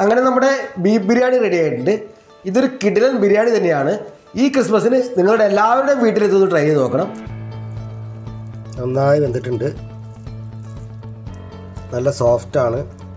അങ്ങനെ നമ്മുടെ beef biryani ready ആയിട്ടുണ്ട് ഇതൊരു കിടിലൻ ബിരിയാണി തന്നെയാണ് ഈ ക്രിസ്മസിന് നിങ്ങളുടെ എല്ലാവരുടെയും വീട്ടിൽ ഇതൊന്ന് ട്രൈ ചെയ്ത് നോക്കണം നന്നായി വെന്തിട്ടുണ്ട് നല്ല സോഫ്റ്റാണ്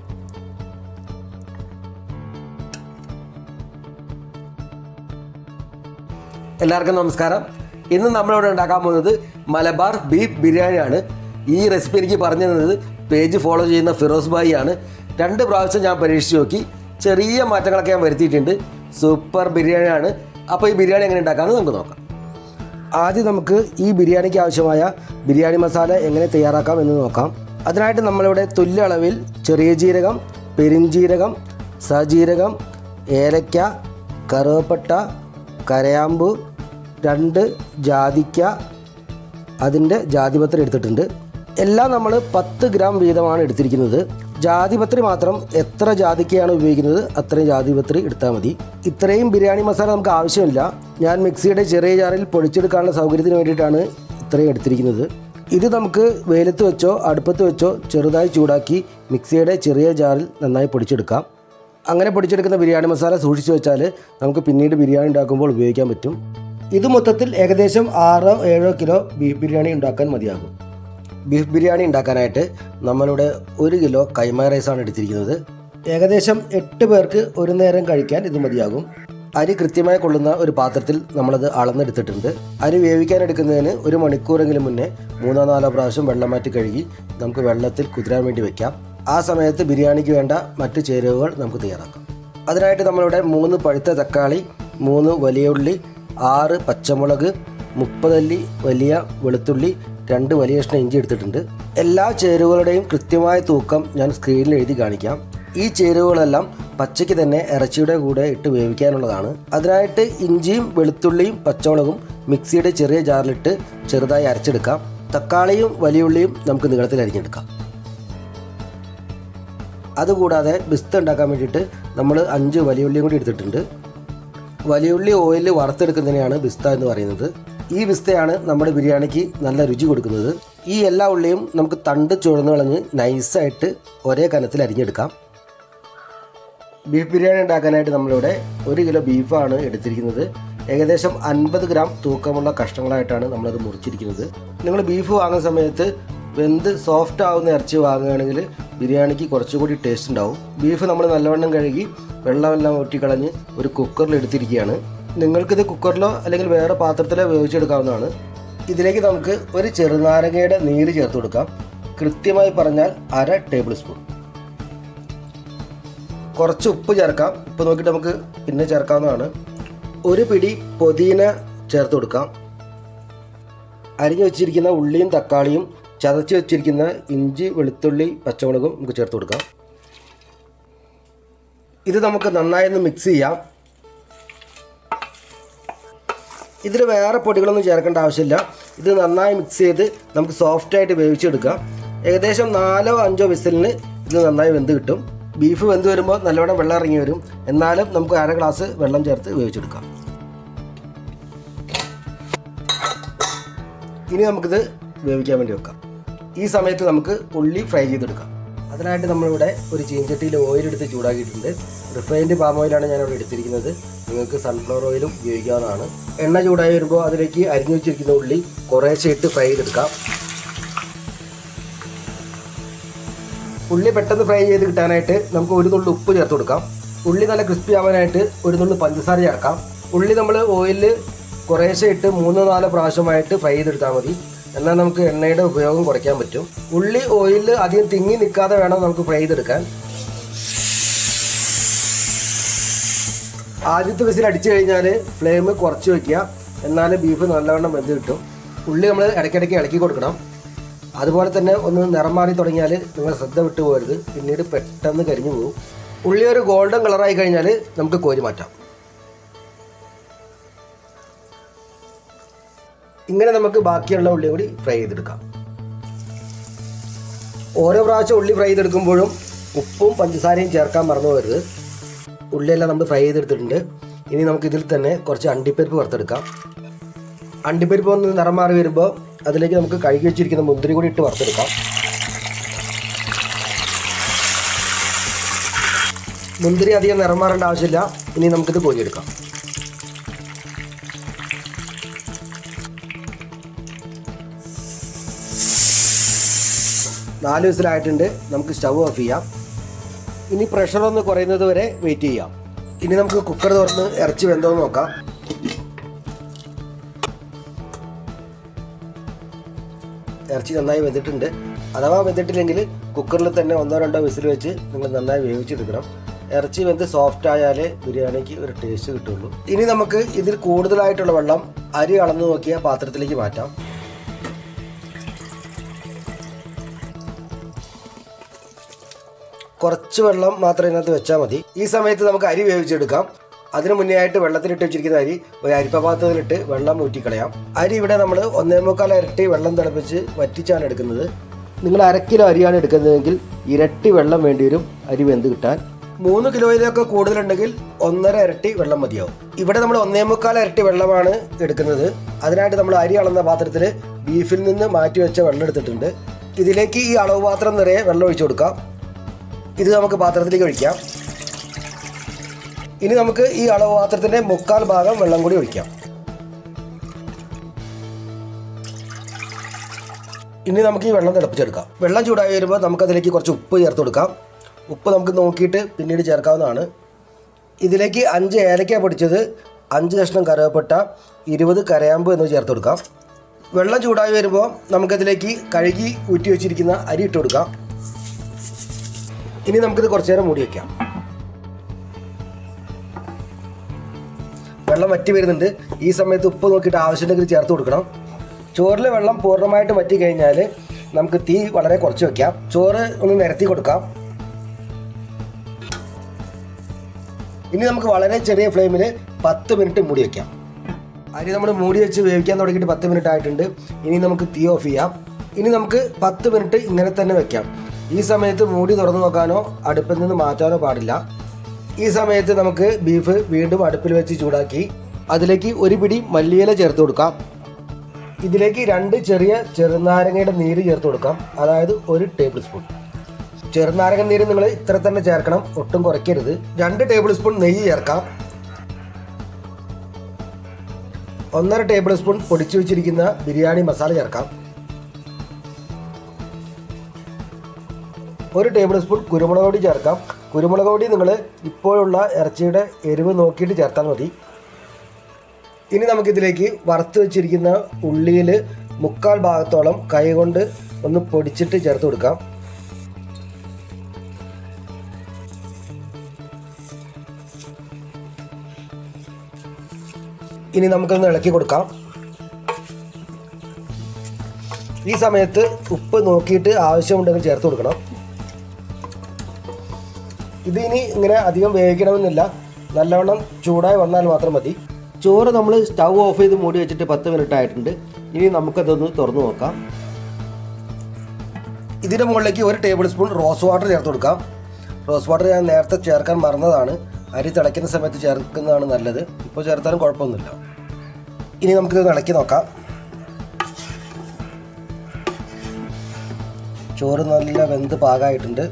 എല്ലാവർക്കും നമസ്കാരം ഇന്ന് നമ്മളിവിടെ ഉണ്ടാക്കാൻ പോകുന്നത് മലബാർ ബീഫ് ബിരിയാണിയാണ് ഈ റെസിപ്പി എനിക്ക് പറഞ്ഞു തന്നത് പേജ് ഫോളോ ചെയ്യുന്ന ഫിറോസ് ഭായി ആണ് രണ്ട് പ്രാവശ്യം ഞാൻ പരീക്ഷിച്ച് നോക്കി ചെറിയ മാറ്റങ്ങളൊക്കെ ഞാൻ വരുത്തിയിട്ടുണ്ട് സൂപ്പർ ബിരിയാണിയാണ് അപ്പോൾ ഈ ബിരിയാണി എങ്ങനെ ഉണ്ടാക്കാമെന്ന് നമുക്ക് നോക്കാം ആദ്യം നമുക്ക് ഈ ബിരിയാണിക്ക് ആവശ്യമായ ബിരിയാണി മസാല എങ്ങനെ തയ്യാറാക്കാം എന്ന് നോക്കാം അതിനായിട്ട് നമ്മളിവിടെ തുല്യ അളവിൽ ചെറിയ ജീരകം പെരിഞ്ജീരകം സജീരകം ഏലക്ക കറുവപ്പട്ട കരയാമ്പ് രണ്ട് ജാതിക്ക അതിൻ്റെ ജാതിപത്രി എടുത്തിട്ടുണ്ട് എല്ലാം നമ്മൾ പത്ത് ഗ്രാം വീതമാണ് എടുത്തിരിക്കുന്നത് ജാതിപത്രി മാത്രം എത്ര ജാതിക്കയാണ് ഉപയോഗിക്കുന്നത് അത്രയും ജാതിപത്രി എടുത്താൽ മതി ഇത്രയും ബിരിയാണി മസാല നമുക്ക് ആവശ്യമില്ല ഞാൻ മിക്സിയുടെ ചെറിയ ജാറിൽ പൊടിച്ചെടുക്കാനുള്ള സൗകര്യത്തിന് വേണ്ടിയിട്ടാണ് ഇത്രയും എടുത്തിരിക്കുന്നത് ഇത് നമുക്ക് വെയിലത്ത് വെച്ചോ അടുപ്പത്ത് വെച്ചോ ചെറുതായി ചൂടാക്കി മിക്സിയുടെ ചെറിയ ജാറിൽ നന്നായി പൊടിച്ചെടുക്കാം അങ്ങനെ പൊടിച്ചെടുക്കുന്ന ബിരിയാണി മസാല സൂക്ഷിച്ചു വെച്ചാൽ നമുക്ക് പിന്നീട് ബിരിയാണി ഉണ്ടാക്കുമ്പോൾ ഉപയോഗിക്കാൻ പറ്റും ഇത് മൊത്തത്തിൽ ഏകദേശം ആറോ ഏഴോ കിലോ ബീഫ് ബിരിയാണി ഉണ്ടാക്കാൻ മതിയാകും ബീഫ് ബിരിയാണി ഉണ്ടാക്കാനായിട്ട് നമ്മളിവിടെ ഒരു കിലോ കൈമ റൈസാണ് എടുത്തിരിക്കുന്നത് ഏകദേശം എട്ട് പേർക്ക് ഒരു നേരം കഴിക്കാൻ ഇത് മതിയാകും അരി കൃത്യമായി കൊള്ളുന്ന ഒരു പാത്രത്തിൽ നമ്മളത് അളന്നെടുത്തിട്ടുണ്ട് അരി വേവിക്കാൻ എടുക്കുന്നതിന് ഒരു മണിക്കൂറെങ്കിലും മുന്നേ മൂന്നോ നാലോ പ്രാവശ്യം വെള്ളം മാറ്റി കഴുകി നമുക്ക് വെള്ളത്തിൽ കുതിരാൻ വേണ്ടി വെക്കാം ആ സമയത്ത് ബിരിയാണിക്ക് വേണ്ട മറ്റ് ചേരുവകൾ നമുക്ക് തയ്യാറാക്കാം അതിനായിട്ട് നമ്മളിവിടെ മൂന്ന് പഴുത്ത തക്കാളി മൂന്ന് വലിയ ഉള്ളി ആറ് പച്ചമുളക് മുപ്പതല്ലി വലിയ വെളുത്തുള്ളി രണ്ട് വലിയ കഷ്ണം ഇഞ്ചി എടുത്തിട്ടുണ്ട് എല്ലാ ചേരുവകളുടെയും കൃത്യമായ തൂക്കം ഞാൻ സ്ക്രീനിൽ എഴുതി കാണിക്കാം ഈ ചേരുവകളെല്ലാം പച്ചയ്ക്ക് തന്നെ ഇറച്ചിയുടെ കൂടെ ഇട്ട് വേവിക്കാനുള്ളതാണ് അതിനായിട്ട് ഇഞ്ചിയും വെളുത്തുള്ളിയും പച്ചമുളകും മിക്സിയുടെ ചെറിയ ജാറിലിട്ട് ചെറുതായി അരച്ചെടുക്കാം തക്കാളിയും വലിയുള്ളിയും നമുക്ക് നീളത്തിൽ അരിഞ്ഞെടുക്കാം അതുകൂടാതെ ബിസ്ത ഉണ്ടാക്കാൻ വേണ്ടിയിട്ട് നമ്മൾ അഞ്ച് വലിയുള്ളിയും കൂടി എടുത്തിട്ടുണ്ട് വലിയുള്ളി ഓയിലിൽ വറുത്തെടുക്കുന്നതിനെയാണ് ബിസ്ത എന്ന് പറയുന്നത് ഈ ബിസ്തയാണ് നമ്മുടെ ബിരിയാണിക്ക് നല്ല രുചി കൊടുക്കുന്നത് ഈ എല്ലാ ഉള്ളിയും നമുക്ക് തണ്ട് ചുഴന്ന് കളഞ്ഞ് നൈസായിട്ട് ഒരേ കനത്തിൽ അരിഞ്ഞെടുക്കാം ബീഫ് ബിരിയാണി ഉണ്ടാക്കാനായിട്ട് നമ്മളിവിടെ ഒരു കിലോ ബീഫാണ് എടുത്തിരിക്കുന്നത് ഏകദേശം അൻപത് ഗ്രാം തൂക്കമുള്ള കഷ്ണങ്ങളായിട്ടാണ് നമ്മളത് മുറിച്ചിരിക്കുന്നത് നിങ്ങൾ ബീഫ് വാങ്ങുന്ന സമയത്ത് വെന്ത് സോഫ്റ്റ് ആവുന്ന ഇറച്ചി വാങ്ങുകയാണെങ്കിൽ ബിരിയാണിക്ക് കുറച്ചുകൂടി ടേസ്റ്റ് ഉണ്ടാവും ബീഫ് നമ്മൾ നല്ലവണ്ണം കഴുകി വെള്ളമെല്ലാം ഊറ്റിക്കളഞ്ഞ് ഒരു കുക്കറിൽ എടുത്തിരിക്കുകയാണ് നിങ്ങൾക്കിത് കുക്കറിലോ അല്ലെങ്കിൽ വേറെ പാത്രത്തിലോ വേവിച്ചെടുക്കാവുന്നതാണ് ഇതിലേക്ക് നമുക്ക് ഒരു ചെറുനാരങ്ങയുടെ നീര് ചേർത്ത് കൊടുക്കാം കൃത്യമായി പറഞ്ഞാൽ അര ടേബിൾ സ്പൂൺ കുറച്ച് ഉപ്പ് ചേർക്കാം ഉപ്പ് നോക്കിയിട്ട് നമുക്ക് പിന്നെ ചേർക്കാവുന്നതാണ് ഒരു പിടി പൊതിന ചേർത്ത് കൊടുക്കാം അരിഞ്ഞു വെച്ചിരിക്കുന്ന ഉള്ളിയും തക്കാളിയും ചതച്ച് വെച്ചിരിക്കുന്ന ഇഞ്ചി വെളുത്തുള്ളി പച്ചമുളകും നമുക്ക് ചേർത്ത് കൊടുക്കാം ഇത് നമുക്ക് നന്നായി ഒന്ന് മിക്സ് ചെയ്യാം ഇതിൽ വേറെ പൊടികളൊന്നും ചേർക്കേണ്ട ആവശ്യമില്ല ഇത് നന്നായി മിക്സ് ചെയ്ത് നമുക്ക് സോഫ്റ്റായിട്ട് വേവിച്ചെടുക്കാം ഏകദേശം നാലോ അഞ്ചോ വിസിലിന് ഇത് നന്നായി വെന്ത് കിട്ടും ബീഫ് വെന്ത് വരുമ്പോൾ നല്ലവണ്ണം വെള്ളം ഇറങ്ങി വരും എന്നാലും നമുക്ക് അര ഗ്ലാസ് വെള്ളം ചേർത്ത് വേവിച്ചെടുക്കാം ഇനി നമുക്കിത് വേവിക്കാൻ വേണ്ടി വെക്കാം ഈ സമയത്ത് നമുക്ക് ഉള്ളി ഫ്രൈ ചെയ്തെടുക്കാം അതിനായിട്ട് നമ്മളിവിടെ ഒരു ചീഞ്ചട്ടിയിൽ ഓയിൽ എടുത്ത് ചൂടാക്കിയിട്ടുണ്ട് റിഫൈൻഡ് പാം ഓയിലാണ് ഞാനിവിടെ എടുത്തിരിക്കുന്നത് നിങ്ങൾക്ക് സൺഫ്ലവർ ഓയിലും ഉപയോഗിക്കാവുന്നതാണ് എണ്ണ ചൂടായി വരുമ്പോൾ അതിലേക്ക് അരിഞ്ഞു വെച്ചിരിക്കുന്ന ഉള്ളി കുറേശ്ശെ ഇട്ട് ഫ്രൈ ചെയ്തെടുക്കാം ഉള്ളി പെട്ടെന്ന് ഫ്രൈ ചെയ്ത് കിട്ടാനായിട്ട് നമുക്ക് ഒരു നുള്ളി ഉപ്പ് ചേർത്ത് കൊടുക്കാം ഉള്ളി നല്ല ക്രിസ്പി ആവാനായിട്ട് ഒരു നുള്ളി പഞ്ചസാര ചേർക്കാം ഉള്ളി നമ്മൾ ഓയിലിൽ കുറേശ്ശെ ഇട്ട് മൂന്നോ നാലോ പ്രാവശ്യമായിട്ട് ഫ്രൈ ചെയ്തെടുത്താൽ മതി എന്നാൽ നമുക്ക് എണ്ണയുടെ ഉപയോഗം കുറയ്ക്കാൻ പറ്റും ഉള്ളി ഓയിലിൽ അധികം തിങ്ങി നിൽക്കാതെ വേണം നമുക്ക് ഫ്രൈ ചെയ്തെടുക്കാൻ ആദ്യത്തെ വിസിൽ അടിച്ചു കഴിഞ്ഞാൽ ഫ്ലെയിം കുറച്ച് വെക്കുക എന്നാലും ബീഫ് നല്ലവണ്ണം വെന്ത് കിട്ടും ഉള്ളി നമ്മൾ ഇടയ്ക്കിടയ്ക്ക് ഇളക്കി കൊടുക്കണം അതുപോലെ തന്നെ ഒന്ന് നിറം മാറി തുടങ്ങിയാൽ നിങ്ങൾ ശ്രദ്ധ വിട്ടു പോകരുത് പിന്നീട് പെട്ടെന്ന് കരിഞ്ഞു പോകും ഉള്ളി ഒരു ഗോൾഡൻ കളറായി കഴിഞ്ഞാൽ നമുക്ക് കോരി മാറ്റാം ഇങ്ങനെ നമുക്ക് ബാക്കിയുള്ള ഉള്ളി കൂടി ഫ്രൈ ചെയ്തെടുക്കാം ഓരോ പ്രാവശ്യം ഉള്ളി ഫ്രൈ ചെയ്തെടുക്കുമ്പോഴും ഉപ്പും പഞ്ചസാരയും ചേർക്കാൻ മറന്നു പോകരുത് ഉള്ളിയെല്ലാം നമ്മൾ ഫ്രൈ ചെയ്തെടുത്തിട്ടുണ്ട് ഇനി നമുക്ക് ഇതിൽ തന്നെ കുറച്ച് അണ്ടിപ്പരിപ്പ് വറുത്തെടുക്കാം അണ്ടിപ്പരിപ്പ് ഒന്ന് നിറം മാറി വരുമ്പോൾ അതിലേക്ക് നമുക്ക് കഴുകി വെച്ചിരിക്കുന്ന മുന്തിരി കൂടി ഇട്ട് വറുത്തെടുക്കാം മുന്തിരി അധികം നിറം മാറേണ്ട ആവശ്യമില്ല ഇനി നമുക്കിത് കോരിയെടുക്കാം നാല് വിസിലായിട്ടുണ്ട് നമുക്ക് സ്റ്റവ് ഓഫ് ചെയ്യാം ഇനി പ്രഷർ ഒന്ന് കുറയുന്നത് വരെ വെയിറ്റ് ചെയ്യാം ഇനി നമുക്ക് കുക്കർ തുറന്ന് ഇറച്ചി വെന്തോന്ന് നോക്കാം ഇറച്ചി നന്നായി വെന്തിട്ടുണ്ട് അഥവാ വെന്തിട്ടില്ലെങ്കിൽ കുക്കറിൽ തന്നെ ഒന്നോ രണ്ടോ വിസിൽ വെച്ച് നിങ്ങൾ നന്നായി വേവിച്ചെടുക്കണം ഇറച്ചി വെന്ത് സോഫ്റ്റ് ആയാലേ ബിരിയാണിക്ക് ഒരു ടേസ്റ്റ് കിട്ടുള്ളൂ ഇനി നമുക്ക് ഇതിൽ കൂടുതലായിട്ടുള്ള വെള്ളം അരി അളന്ന് നോക്കിയ പാത്രത്തിലേക്ക് മാറ്റാം കുറച്ച് വെള്ളം മാത്രം ഇതിനകത്ത് വെച്ചാൽ മതി ഈ സമയത്ത് നമുക്ക് അരി വേവിച്ചെടുക്കാം അതിന് മുന്നേ ആയിട്ട് വെള്ളത്തിലിട്ട് വെച്ചിരിക്കുന്ന അരി ഒരു അരിപ്പപാത്രത്തിലിട്ട് വെള്ളം ഊറ്റിക്കളയാം അരി ഇവിടെ നമ്മൾ ഒന്നേ മുക്കാൽ ഇരട്ടി വെള്ളം തിളപ്പിച്ച് വറ്റിച്ചാണ് എടുക്കുന്നത് നിങ്ങൾ അര കിലോ അരിയാണ് എടുക്കുന്നതെങ്കിൽ ഇരട്ടി വെള്ളം വേണ്ടി വരും അരി വെന്ത് കിട്ടാൻ മൂന്ന് കിലോയിലൊക്കെ കൂടുതലുണ്ടെങ്കിൽ ഒന്നര ഇരട്ടി വെള്ളം മതിയാവും ഇവിടെ നമ്മൾ ഒന്നേ മുക്കാൽ ഇരട്ടി വെള്ളമാണ് എടുക്കുന്നത് അതിനായിട്ട് നമ്മൾ അരി അളന്ന പാത്രത്തിൽ ബീഫിൽ നിന്ന് മാറ്റി വെച്ച വെള്ളം എടുത്തിട്ടുണ്ട് ഇതിലേക്ക് ഈ അളവ് പാത്രം നിറയെ വെള്ളം ഒഴിച്ചു കൊടുക്കാം ഇത് നമുക്ക് പാത്രത്തിലേക്ക് ഒഴിക്കാം ഇനി നമുക്ക് ഈ അളവ് പാത്രത്തിന്റെ മുക്കാൽ ഭാഗം വെള്ളം കൂടി ഒഴിക്കാം ഇനി നമുക്ക് ഈ വെള്ളം തിളപ്പിച്ചെടുക്കാം വെള്ളം ചൂടായി വരുമ്പോൾ നമുക്കതിലേക്ക് കുറച്ച് ഉപ്പ് ചേർത്ത് കൊടുക്കാം ഉപ്പ് നമുക്ക് നോക്കിയിട്ട് പിന്നീട് ചേർക്കാവുന്നതാണ് ഇതിലേക്ക് അഞ്ച് ഏലക്ക പൊടിച്ചത് അഞ്ച് കഷ്ണം കറുവപ്പട്ട ഇരുപത് കരയാമ്പ് എന്ന് ചേർത്ത് കൊടുക്കാം വെള്ളം ചൂടായി വരുമ്പോൾ നമുക്കതിലേക്ക് കഴുകി ഊറ്റി വെച്ചിരിക്കുന്ന അരി ഇട്ട് കൊടുക്കാം ഇനി നമുക്കിത് കുറച്ചു നേരം മൂടി വയ്ക്കാം വെള്ളം വറ്റി വരുന്നുണ്ട് ഈ സമയത്ത് ഉപ്പ് നോക്കിയിട്ട് ആവശ്യമുണ്ടെങ്കിൽ ചേർത്ത് കൊടുക്കണം ചോറിലെ വെള്ളം പൂർണ്ണമായിട്ട് വറ്റി കഴിഞ്ഞാൽ നമുക്ക് തീ വളരെ കുറച്ച് വെക്കാം ചോറ് ഒന്ന് നിരത്തി കൊടുക്കാം ഇനി നമുക്ക് വളരെ ചെറിയ ഫ്ലെയിമിൽ പത്ത് മിനിറ്റ് മൂടി വയ്ക്കാം അരി നമ്മൾ മൂടി വെച്ച് വേവിക്കാൻ തുടങ്ങിയിട്ട് പത്ത് മിനിറ്റ് ആയിട്ടുണ്ട് ഇനി നമുക്ക് തീ ഓഫ് ചെയ്യാം ഇനി നമുക്ക് പത്ത് മിനിറ്റ് ഇങ്ങനെ തന്നെ വെക്കാം ഈ സമയത്ത് മൂടി തുറന്നു നോക്കാനോ അടുപ്പിൽ നിന്ന് മാറ്റാനോ പാടില്ല ഈ സമയത്ത് നമുക്ക് ബീഫ് വീണ്ടും അടുപ്പിൽ വെച്ച് ചൂടാക്കി അതിലേക്ക് ഒരു പിടി മല്ലിയില ചേർത്ത് കൊടുക്കാം ഇതിലേക്ക് രണ്ട് ചെറിയ ചെറുനാരങ്ങയുടെ നീര് ചേർത്ത് കൊടുക്കാം അതായത് ഒരു ടേബിൾ സ്പൂൺ ചെറുനാരങ്ങ നീര് നിങ്ങൾ ഇത്ര തന്നെ ചേർക്കണം ഒട്ടും കുറയ്ക്കരുത് രണ്ട് ടേബിൾ സ്പൂൺ നെയ്യ് ചേർക്കാം ഒന്നര ടേബിൾ സ്പൂൺ പൊടിച്ചു വെച്ചിരിക്കുന്ന ബിരിയാണി മസാല ചേർക്കാം ഒരു ടേബിൾ സ്പൂൺ കുരുമുളക് പൊടി ചേർക്കാം കുരുമുളക് പൊടി നിങ്ങൾ ഇപ്പോഴുള്ള ഇറച്ചിയുടെ എരിവ് നോക്കിയിട്ട് ചേർത്താൽ മതി ഇനി നമുക്കിതിലേക്ക് വറുത്ത് വെച്ചിരിക്കുന്ന ഉള്ളിയിൽ മുക്കാൽ ഭാഗത്തോളം കൈകൊണ്ട് ഒന്ന് പൊടിച്ചിട്ട് ചേർത്ത് കൊടുക്കാം ഇനി നമുക്കൊന്ന് ഇളക്കി കൊടുക്കാം ഈ സമയത്ത് ഉപ്പ് നോക്കിയിട്ട് ആവശ്യമുണ്ടെങ്കിൽ ചേർത്ത് കൊടുക്കണം ഇത് ഇനി ഇങ്ങനെ അധികം വേവിക്കണമെന്നില്ല നല്ലവണ്ണം ചൂടായി വന്നാൽ മാത്രം മതി ചോറ് നമ്മൾ സ്റ്റൗ ഓഫ് ചെയ്ത് മൂടി വെച്ചിട്ട് പത്ത് മിനിറ്റ് ആയിട്ടുണ്ട് ഇനി നമുക്കതൊന്ന് തുറന്നു നോക്കാം ഇതിൻ്റെ മുകളിലേക്ക് ഒരു ടേബിൾ സ്പൂൺ റോസ് വാട്ടർ ചേർത്ത് കൊടുക്കാം റോസ് വാട്ടർ ഞാൻ നേരത്തെ ചേർക്കാൻ മറന്നതാണ് അരി തിളയ്ക്കുന്ന സമയത്ത് ചേർക്കുന്നതാണ് നല്ലത് ഇപ്പോൾ ചേർത്താലും കുഴപ്പമൊന്നുമില്ല ഇനി നമുക്കിത് ഇളക്കി നോക്കാം ചോറ് നല്ല വെന്ത് പാകമായിട്ടുണ്ട്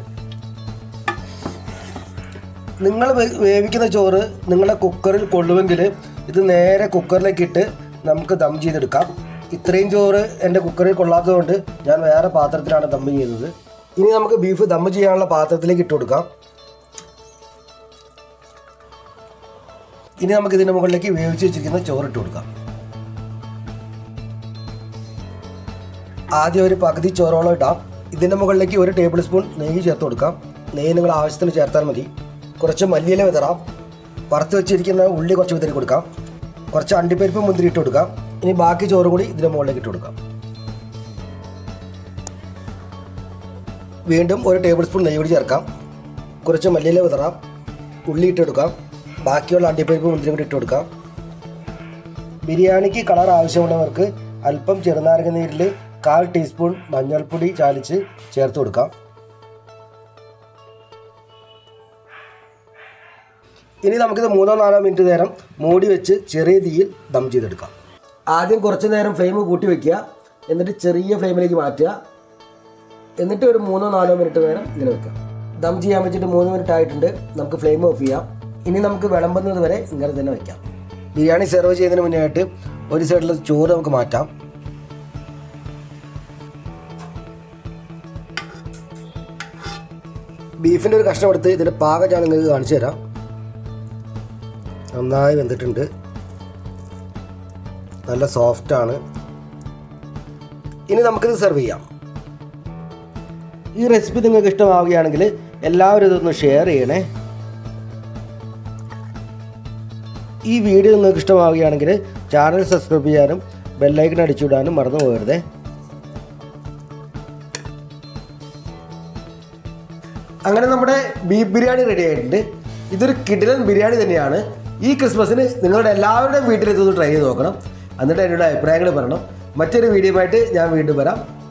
നിങ്ങൾ വേ- വേവിക്കുന്ന ചോറ് നിങ്ങളുടെ കുക്കറിൽ കൊള്ളുമെങ്കിൽ ഇത് നേരെ കുക്കറിലേക്ക് ഇട്ട് നമുക്ക് ദം ചെയ്തെടുക്കാം ഇത്രയും ചോറ് എൻ്റെ കുക്കറിൽ കൊള്ളാത്തതുകൊണ്ട് ഞാൻ വേറെ പാത്രത്തിലാണ് ദം ചെയ്യുന്നത് ഇനി നമുക്ക് ബീഫ് ദം ചെയ്യാനുള്ള പാത്രത്തിലേക്ക് ഇട്ട് കൊടുക്കാം ഇനി നമുക്ക് ഇതിൻ്റെ മുകളിലേക്ക് വേവിച്ച് വെച്ചിരിക്കുന്ന ചോറ് ഇട്ട് കൊടുക്കാം ആദ്യം ഒരു പകുതി ചോറോളം ഇടാം ഇതിൻ്റെ മുകളിലേക്ക് ഒരു ടേബിൾ സ്പൂൺ നെയ്യ് ചേർത്ത് കൊടുക്കാം നെയ്യ് നിങ്ങൾ ആവശ്യത്തിന് ചേർത്താൽ മതി കുറച്ച് മല്ലിയില വിതറാം വറുത്ത് വെച്ചിരിക്കുന്ന ഉള്ളി കുറച്ച് വിതറി കൊടുക്കാം കുറച്ച് അണ്ടിപ്പരിപ്പ് മുന്തിരി ഇട്ട് കൊടുക്കാം ഇനി ബാക്കി ചോറ് കൂടി ഇതിൻ്റെ മുകളിലേക്ക് ഇട്ട് കൊടുക്കാം വീണ്ടും ഒരു ടേബിൾ സ്പൂൺ നെയ്യ് കൂടി ചേർക്കാം കുറച്ച് മല്ലിയില വിതറാം ഉള്ളി ഇട്ട് കൊടുക്കാം ബാക്കിയുള്ള അണ്ടിപ്പരിപ്പ് മുന്തിരി കൂടി ഇട്ട് കൊടുക്കാം ബിരിയാണിക്ക് കളർ ആവശ്യമുള്ളവർക്ക് അല്പം ചെറുനാരങ്ങ നീരിൽ കാൽ ടീസ്പൂൺ മഞ്ഞൾപ്പൊടി ചാലിച്ച് ചേർത്ത് കൊടുക്കാം ഇനി നമുക്കിത് മൂന്നോ നാലോ മിനിറ്റ് നേരം മൂടി വെച്ച് ചെറിയ തീയിൽ ദം ചെയ്തെടുക്കാം ആദ്യം കുറച്ച് നേരം ഫ്ലെയിം കൂട്ടി വെക്കുക എന്നിട്ട് ചെറിയ ഫ്ലെയിമിലേക്ക് മാറ്റുക എന്നിട്ട് ഒരു മൂന്നോ നാലോ മിനിറ്റ് നേരം ഇങ്ങനെ വെക്കാം ദം ചെയ്യാൻ വെച്ചിട്ട് മൂന്ന് മിനിറ്റ് ആയിട്ടുണ്ട് നമുക്ക് ഫ്ലെയിം ഓഫ് ചെയ്യാം ഇനി നമുക്ക് വിളമ്പുന്നത് വരെ ഇങ്ങനെ തന്നെ വെക്കാം ബിരിയാണി സെർവ് ചെയ്യുന്നതിന് മുന്നേ ആയിട്ട് ഒരു സൈഡിൽ ചോറ് നമുക്ക് മാറ്റാം ബീഫിൻ്റെ ഒരു കഷ്ണം എടുത്ത് ഇതിൻ്റെ പാകം ഞാൻ നിങ്ങൾക്ക് കാണിച്ചു തരാം നന്നായി വെന്തിട്ടുണ്ട് നല്ല സോഫ്റ്റാണ് ഇനി നമുക്കിത് സെർവ് ചെയ്യാം ഈ റെസിപ്പി നിങ്ങൾക്ക് ഇഷ്ടമാവുകയാണെങ്കിൽ എല്ലാവരും ഇതൊന്ന് ഷെയർ ചെയ്യണേ ഈ വീഡിയോ നിങ്ങൾക്ക് ഇഷ്ടമാവുകയാണെങ്കിൽ ചാനൽ സബ്സ്ക്രൈബ് ചെയ്യാനും ബെല്ലൈക്കൺ അടിച്ചുവിടാനും മറന്നു പോകരുതേ അങ്ങനെ നമ്മുടെ ബീഫ് ബിരിയാണി റെഡി ആയിട്ടുണ്ട് ഇതൊരു കിടിലൻ ബിരിയാണി തന്നെയാണ് ഈ ക്രിസ്മസിന് നിങ്ങളുടെ എല്ലാവരുടെയും വീട്ടിൽ ഇതൊന്ന് ട്രൈ ചെയ്ത് നോക്കണം എന്നിട്ട് എന്നോട് അഭിപ്രായങ്ങൾ പറയണം മറ്റൊരു വീഡിയോ ആയിട്ട് ഞാൻ വീണ്ടും വരാം